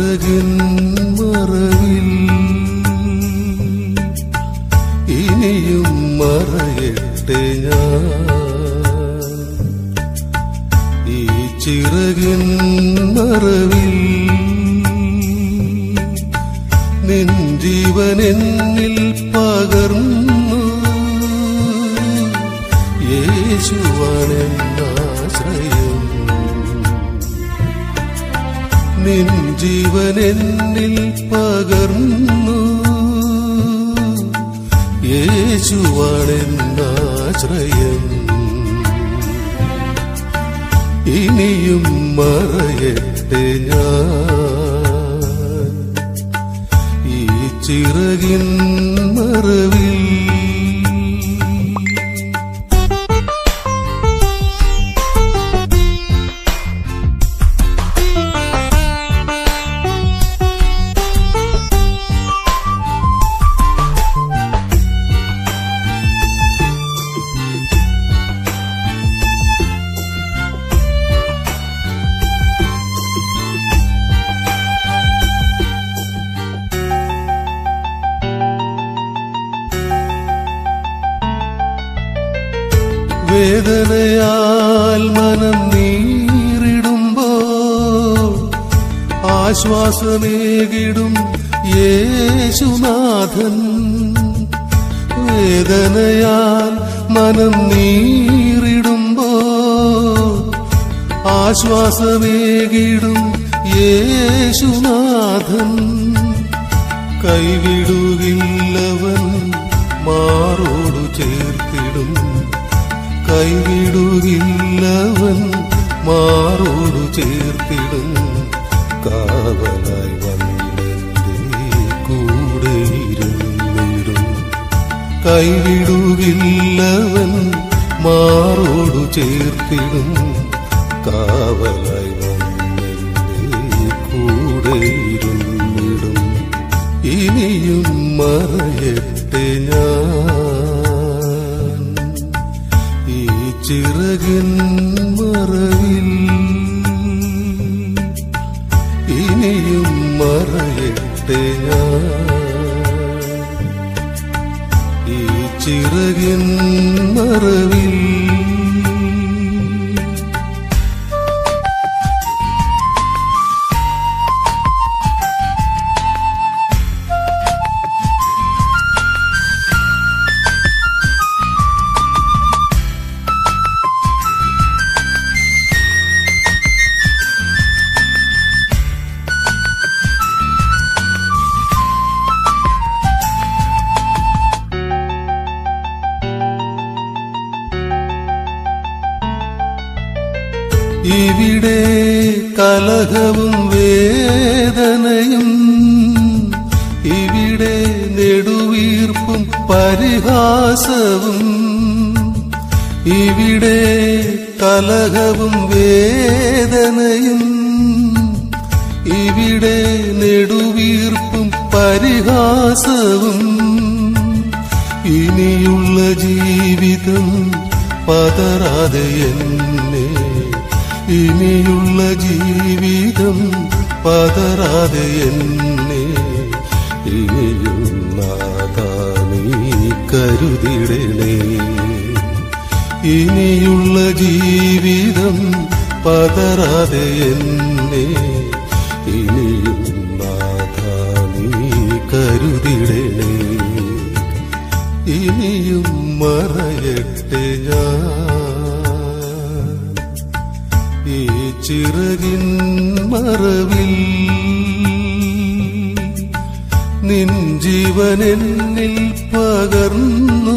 ചിറകിൻ മറവിൽ ഇനിയും മറയട്ടെ ഞാൻ ഈ ചിറകിൻ മറവിൽ നിൻ ജീവൻ എന്നിൽ പകർന്നു യേശുവാണെന്നാശ്രയം നിൻ ജീവൻ എന്നിൽ പകർന്നു യേശുവാണെന്നാശ്രയം ഇനിയും മറയട്ടെ ഞാൻ ഈ ചിറകിൻ മറവിൽ വേദനയാൽ മനം നീറിടുമ്പോ ആശ്വാസമേകിടും യേശുനാഥൻ വേദനയാൽ മനം നീറിടുമ്പോ ആശ്വാസമേകിടും യേശുനാഥൻ കൈവിടുകില്ലവൻ മാറോടു ചേർത്തിടും കൈവിടുകില്ലവൻ മാറോടു ചേർത്തിടും കാവലായി വന്നെന്റെ കൂടെ ഇരുന്നിടും കൈവിടുകില്ലവൻ മാറോടു ചേർത്തിടും കാവലായി വന്നെന്റെ കൂടെ ഇരുന്നിടും ഇനിയും മറയട്ടെ ഞാൻ ഈ ചിറകിൻ മറവിൽ ഇനിയും മറയട്ടെ ഞാൻ ഈ ചിറകിൻ മറവിൽ ഇവിടെ കലഹവും വേദനയും ഇവിടെ നെടുവീർപ്പും പരിഹാസവും ഇവിടെ കലഹവും വേദനയും ഇവിടെ നെടുവീർപ്പും പരിഹാസവും ഇനിയുള്ള ജീവിതം പതറാതെ എന്നെ ഇനിയുള്ള ജീവിതം പതറാതെ എന്നെ ഇനിയും നാഥാ നീ കരുതിടണേ ഇനിയുള്ള ജീവിതം പതറാതെ എന്നെ ഇനിയും നാഥാ നീ കരുതിടണേ ഇനിയും മറയട്ടെ ഞാൻ ഈ ചിറകിൻ മറവിൽ നിൻ ജീവൻ എന്നിൽ പകർന്നു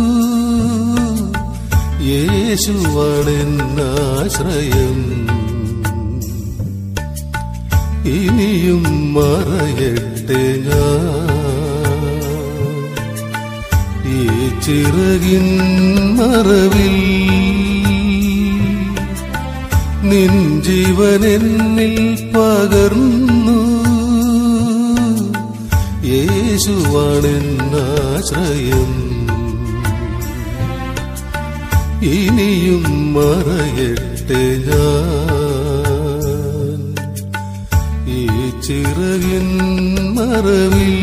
യേശുവാണെന്നാശ്രയം ഇനിയും മറയട്ടെ ഞാൻ ഈ ചിറകിൻ മറവിൽ നിൻ ജീവൻ എന്നിൽ പകർന്നു യേശുവാണെന്നാശ്രയം ഇനിയും മറയട്ടെ ഞാൻ ഈ ചിറകിൻ മറവിൽ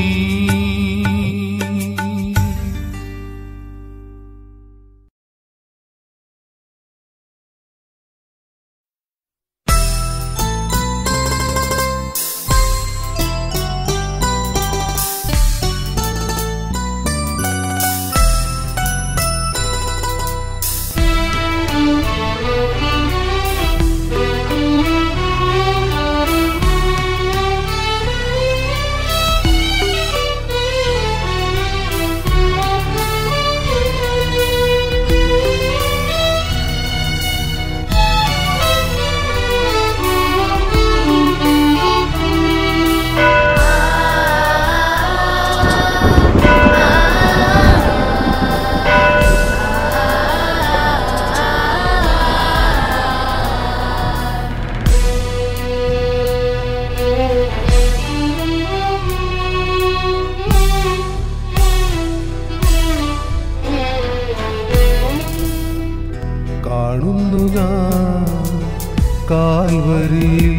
കാണുന്നു ഞാൻ കാൽവരിയിൽ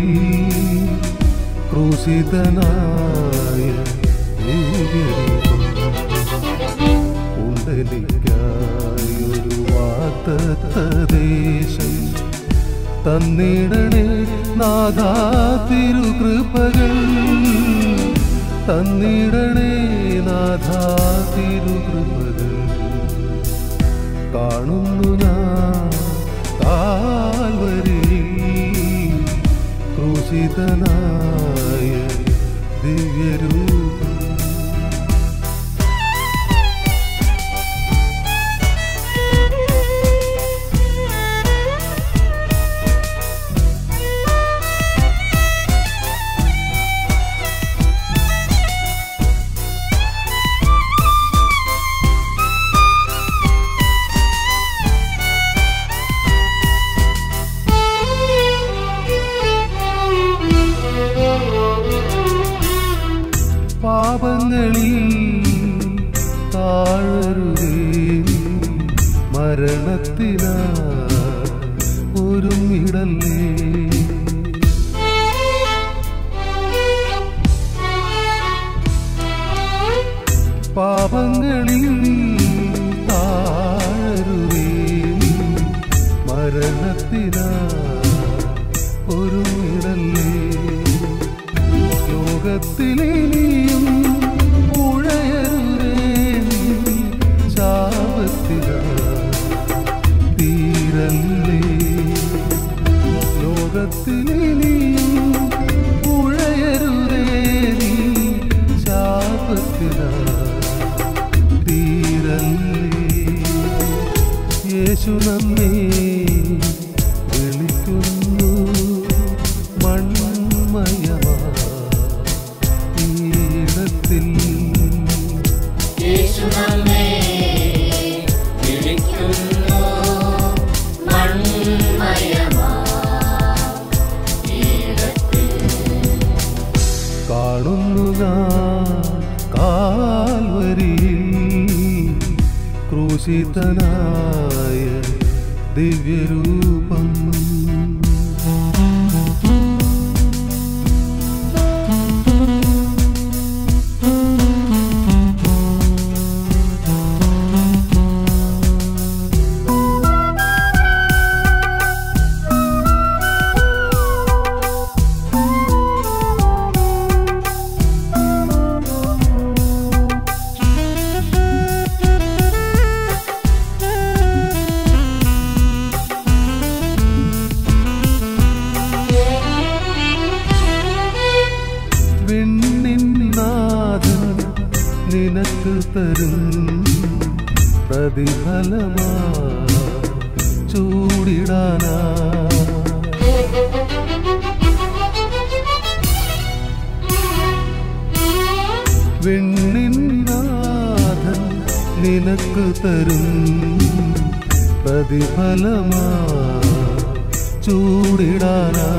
ക്രൂശിതനായ ദിവ്യരൂപം. ഉണ്ടെനിക്കായൊരു വാഗ്ദത്തദേശം തന്നിടണേ നാഥാ തിരുകൃപകൾ തന്നിടണേ നാഥാ തിരുകൃപകൾ കാണുന്നു ഞാൻ കാൽവരിയിൽ ക്രൂശിതനായ ദിവ്യരൂപം പാപങ്ങളിൽ താഴരുതേ മരണത്തിന ഒരുമിടല്ലേ പാപങ്ങളിൽ താഴരുതേ മരണത്തിന ഒരുമിടല്ലേ ലോകത്തിലെയും ഉഴയരുതേ ശാപത്തില തീരല്ലേ ലോകത്തിലെയും ഉഴയരുതേ ശാപത്തില തീരല്ലേ യേശു നമ്മെ വിളിക്കുന്നു മൺമയമാ ഈടത്തിൽ യേശു നമ്മെ വിളിക്കുന്നു മൺമയമാ ഈടത്തിൽ കാണുന്നു ഞാൻ കാൽവരിയിൽ ക്രൂശിതനായ ദിവ്യരൂപം വിണ്ണിൻ നാഥൻ നിനക്ക് തരും പ്രതിഫലമാ ചൂടിടാനാ വിണ്ണിൻ നാഥൻ നിനക്ക് തരും പ്രതിഫലമാ ചൂടിടാനാ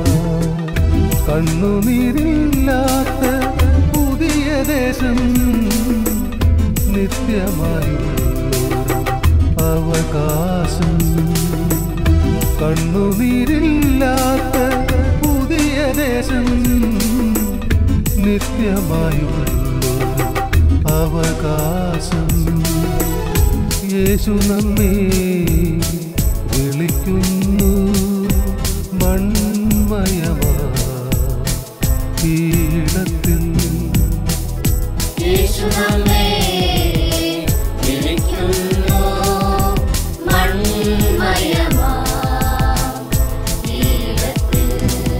കണ്ണുനീരില്ലാത്ത പുതിയ ദേശം നിത്യമായുള്ളൊരു അവകാശം കണ്ണുനീരില്ലാത്ത പുതിയ ദേശം നിത്യമായുള്ളൊരു അവകാശം യേശു നമ്മെ വിളിക്കുന്നു മൺമയമാ ഈടത്തിൽ യേശു നമ്മെ വിളിക്കുന്നു മൺമയമാ ഈടത്തിൽ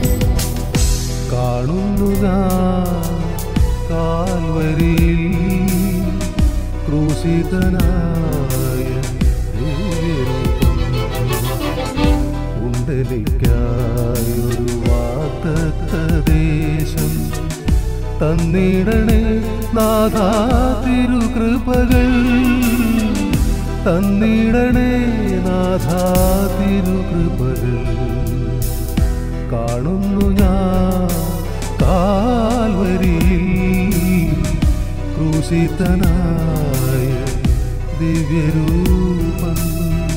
കാണുന്നു ഞാൻ കാൽവരിയിൽ ക്രൂശിതനായ ദിവ്യരൂപം. ഉണ്ടെനിക്കായൊരു വാഗ്ദത്ത ദേശം തന്നിടണേ നാഥാ തിരുകൃപകൾ തന്നിടണേ നാഥാ തിരുകൃപകൾ കാണുന്നു ഞാൻ കാൽവരിയിൽ ക്രൂശിതനായ ദിവ്യരൂപം